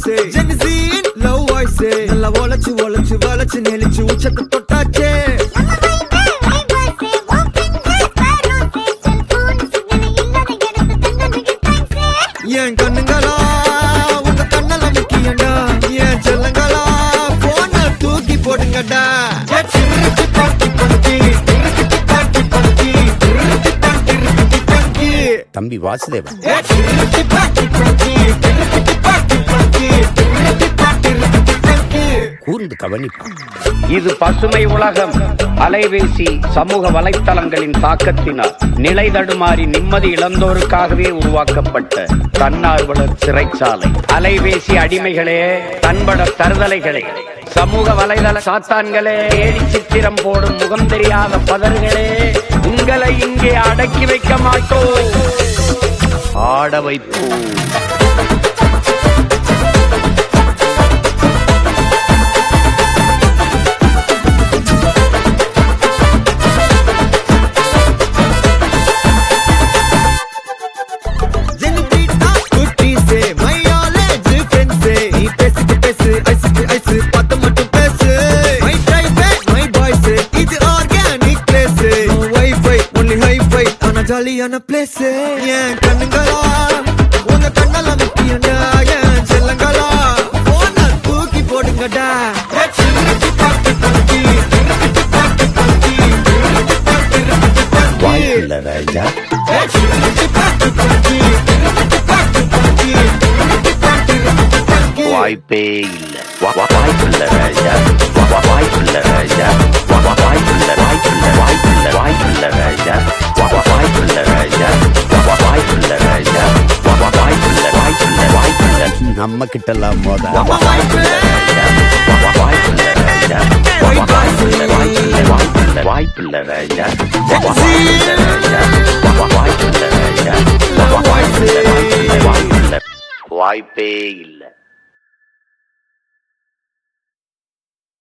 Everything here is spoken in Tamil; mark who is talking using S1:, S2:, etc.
S1: வாய்ஸ் ஜென்சியின் லவ் வாய்ஸ் நல்லா ஒளச்சு ஒளச்சு வளைச்சு நெளிச்சு உச்சத்தை தொட்டாச்சே என் கண்ணுங்களா உங்க கண்ணல முக்கியண்டா என் செல்லங்களா போன தூக்கி போடுங்கடா ஏ சிரிச்சு பாட்டி பங்கி சிரிச்சு பாட்டி பங்கி சிரிச்சு பாட்டி பங்கி
S2: தம்பி வாசுதேவன்
S1: ஏ சிரிச்சு பாட்டி பங்கி சிரிச்சு பாட்டி பங்கி சிரிச்சு பாட்டி பங்கி
S2: கூர்ந்து கவனிப்பான்
S3: இது பசுமை உலகம் அலைபேசி சமூக வலைத்தளங்களின் தாக்கத்தினால் நிலை தடுமாறி நிம்மதி இழந்தோருக்காகவே உருவாக்கப்பட்ட தன்னார்வலர் சிறைச்சாலை அலைபேசி அடிமைகளே தன்பட தருதலைகளே சமூக வலைதள சாத்தான்களே ஏடி சித்திரம் போடும் முகம் தெரியாத பதர்களே உங்களை இங்கே அடக்கி வைக்க மாட்டோம் ஆட வைப்போம்
S1: ஜெனிபிட்டா குட்டி சே மையாலேஜ் ஃப்ரெண்ட்ஸ் நீ பேசிட்டு பேசு ஐஸுக்கு ஐஸ் பார்த்து மட்டும் பேசு மை டைப் மை பாய்ஸ் இது organic place wifi only hifi ஆனா ஜாலியான பிளேஸ் என் கண்ணுங்களா உங்க கண்ணல முக்கியண்டா என் செல்லங்களா போன தூக்கி போடுங்கடா ஏ சிரிச்சு பாட்டு பங்கி சிரிச்சு பாட்டு பங்கி சிரிச்சு பாட்டு பங்கி
S2: வாய்ப்புள்ள ராஜா
S1: ஏ சிரிச்சு பாட்டு பங்கி சிரிச்சு பாட்டு பங்கி சிரிச்சு பாட்டு பங்கி
S2: வாய்ப்பே இல்ல வா- வா- வாய்ப்புள்ள ராஜா வா- வா- வாய்ப்புள்ள ராஜா வா- வா- வாய்ப்புள்ள வாய்ப்புள்ள வாய்ப்புள்ள வாய்ப்புள்ள ராஜா வா- வா- வாய்ப்புள்ள ராஜா வா- வா- வாய்ப்புள்ள ராஜா வா- வா- வாய்ப்புள்ள வாய்ப்புள்ள வாய்ப்புள்ள நம்ம கிட்டலாம் மோத
S1: நம்ம வாய்ப்பு.
S2: வா- வா- வாய்ப்புள்ள ராஜா வா- வா- வாய்ப்புள்ள வாய்ப்புள்ள வாய்ப்புள்ள வாய்ப்புள்ள ராஜா வா- வா- வாய்ப்புள்ள ராஜா வா- வா- வாய்ப்புள்ள ராஜா வா- வா- வாய்ப்புள்ள வாய்ப்புள்ள வாய்ப்புள்ள வாய்ப்பே இல்லை